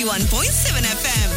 91.7 FM.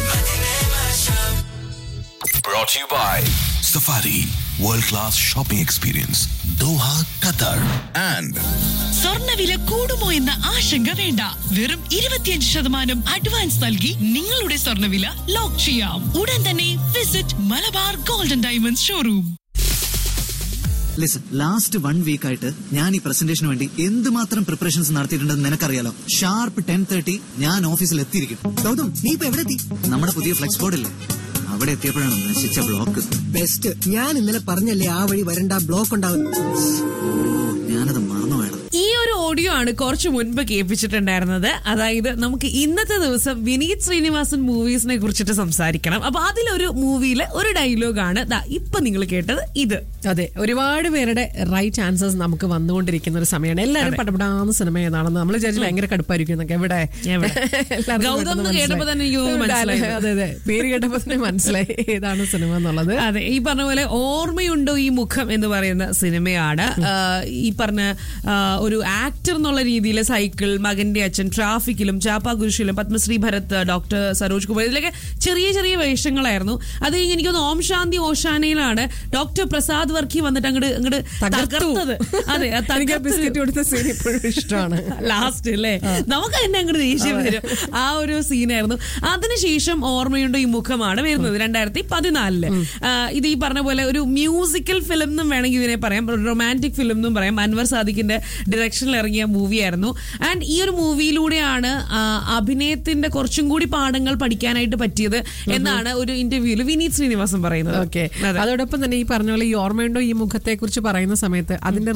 Brought to you by Safari World Class Shopping Experience Doha, Qatar and സ്വർണ്ണവില കൂടുമോ എന്ന ആശങ്ക വേണ്ട വെറും ഇരുപത്തിയഞ്ച് ശതമാനം അഡ്വാൻസ് നൽകി നിങ്ങളുടെ സ്വർണ്ണവില ലോക്ക് ചെയ്യാം ഉടൻ തന്നെ visit Malabar golden diamonds showroom listen last one week ആയിട്ട് ഞാൻ ഈ പ്രസന്റേഷന് വേണ്ടി എന്തുമാത്രം പ്രിപ്പറേഷൻസ് നടത്തിയിട്ടുണ്ടെന്ന് നിനക്കറിയാലോ ഷാർപ്പ് ടെൻ തേർട്ടി ഞാൻ ഓഫീസിൽ എത്തിയിരിക്കും ഗൗതം നീ ഇപ്പൊ എവിടെ എത്തി നമ്മുടെ പുതിയ ഫ്ലെക്സ് ബോർഡ് ഇല്ലേ അവിടെ എത്തിയപ്പോഴാണ് നശിച്ച ബ്ലോക്ക് ബെസ്റ്റ് ഞാൻ ഇന്നലെ പറഞ്ഞല്ലേ ആ വഴി വരണ്ട ബ്ലോക്ക് ഉണ്ടാവും ഓ ഞാനത് മറന്നു വേണം ഈ ഒരു ഓഡിയോ ആണ് കുറച്ച് മുൻപ് കേൾപ്പിച്ചിട്ടുണ്ടായിരുന്നത് അതായത് നമുക്ക് ഇന്നത്തെ ദിവസം വിനീത് ശ്രീനിവാസൻ മൂവീസിനെ കുറിച്ചിട്ട് സംസാരിക്കണം അപ്പൊ അതിലൊരു മൂവിയിലെ ഒരു ഡയലോഗാണ് ദാ ഇപ്പൊ നിങ്ങൾ കേട്ടത് ഇത് അതെ ഒരുപാട് പേരുടെ റൈറ്റ് ആൻസേഴ്സ് നമുക്ക് വന്നുകൊണ്ടിരിക്കുന്ന ഒരു സമയമാണ് എല്ലാവരും പടപടാന്ന് സിനിമ ഏതാണെന്ന് നമ്മൾ വിചാരിച്ചു ഭയങ്കര കടുപ്പായിരിക്കും എന്നൊക്കെ എവിടെ എവിടെ? എല്ലാവർക്കും ഗൗതം എന്ന് പെട്ടെന്ന് കേട്ടപ്പോ തന്നെ എനിക്ക് മനസ്സിലായി. മനസ്സിലായി. അതെ അതെ പേര് കേട്ടപ്പോ തന്നെ മനസ്സിലായി ഏതാണ് സിനിമ എന്നുള്ളത് അതെ ഈ പറഞ്ഞ പോലെ ഓർമ്മയുണ്ടോ ഈ മുഖം എന്ന് പറയുന്ന സിനിമയാണ് ആ, ഈ പറഞ്ഞ ആ, ഒരു ആക്ടർ എന്നുള്ള രീതിയിൽ സൈക്കിൾ മകന്റെ അച്ഛൻ ട്രാഫിക്കിലും ചാപ്പാകുരിശിലും പത്മശ്രീ ഭരത് ഡോക്ടർ സരോജ് കുമാർ ഇതിലൊക്കെ ചെറിയ ചെറിയ വേഷങ്ങളായിരുന്നു അത് കഴിഞ്ഞ് എനിക്കൊന്ന് ഓം ശാന്തി ഓശാനയിലാണ് ഡോക്ടർ പ്രസാദ് വർക്കി വന്നിട്ട് അങ്ങോട്ട് അങ്ങോട്ട് തകർത്തു. തകർത്തത് അതെ ആ എനിക്ക് തകർത്ത് ബിസ്ക്കറ്റ് കൊടുത്ത സീൻ ഇപ്പോഴും ഇഷ്ടമാണ് ലാസ്റ്റ് അല്ലേ നമുക്ക് തന്നെ അങ്ങോട്ട് ദേഷ്യം വരും ആ ഒരു സീനായിരുന്നു അതിനുശേഷം ഓർമ്മയുണ്ട് ഈ മുഖമാണ് വരുന്നത് രണ്ടായിരത്തി പതിനാലില് ഇത് ഈ പറഞ്ഞ പോലെ ഒരു മ്യൂസിക്കൽ ഫിലിം എന്നും വേണമെങ്കിൽ ഇതിനെ പറയാം റൊമാൻറ്റിക് ഫിലിം എന്നും പറയാം അൻവർ സാദിഖിന്റെ ഡയറക്ഷനിൽ ഇറങ്ങിയ മൂവിയായിരുന്നു ആൻഡ് ഈ ഒരു മൂവിയിലൂടെയാണ് ആ, അഭിനയത്തിന്റെ കുറച്ചും കൂടി പാഠങ്ങൾ പഠിക്കാനായിട്ട് പറ്റിയത് എന്നാണ് ഒരു ഇന്റർവ്യൂവിൽ വിനീത് ശ്രീനിവാസൻ പറയുന്നത് ഓക്കെ അതെ. അതോടൊപ്പം തന്നെ ഈ പറഞ്ഞ പോലെ ഈ ഓർമ്മയുണ്ടോ ഈ മുഖത്തെ കുറിച്ച് പറയുന്ന സമയത്ത് അതിന്റെ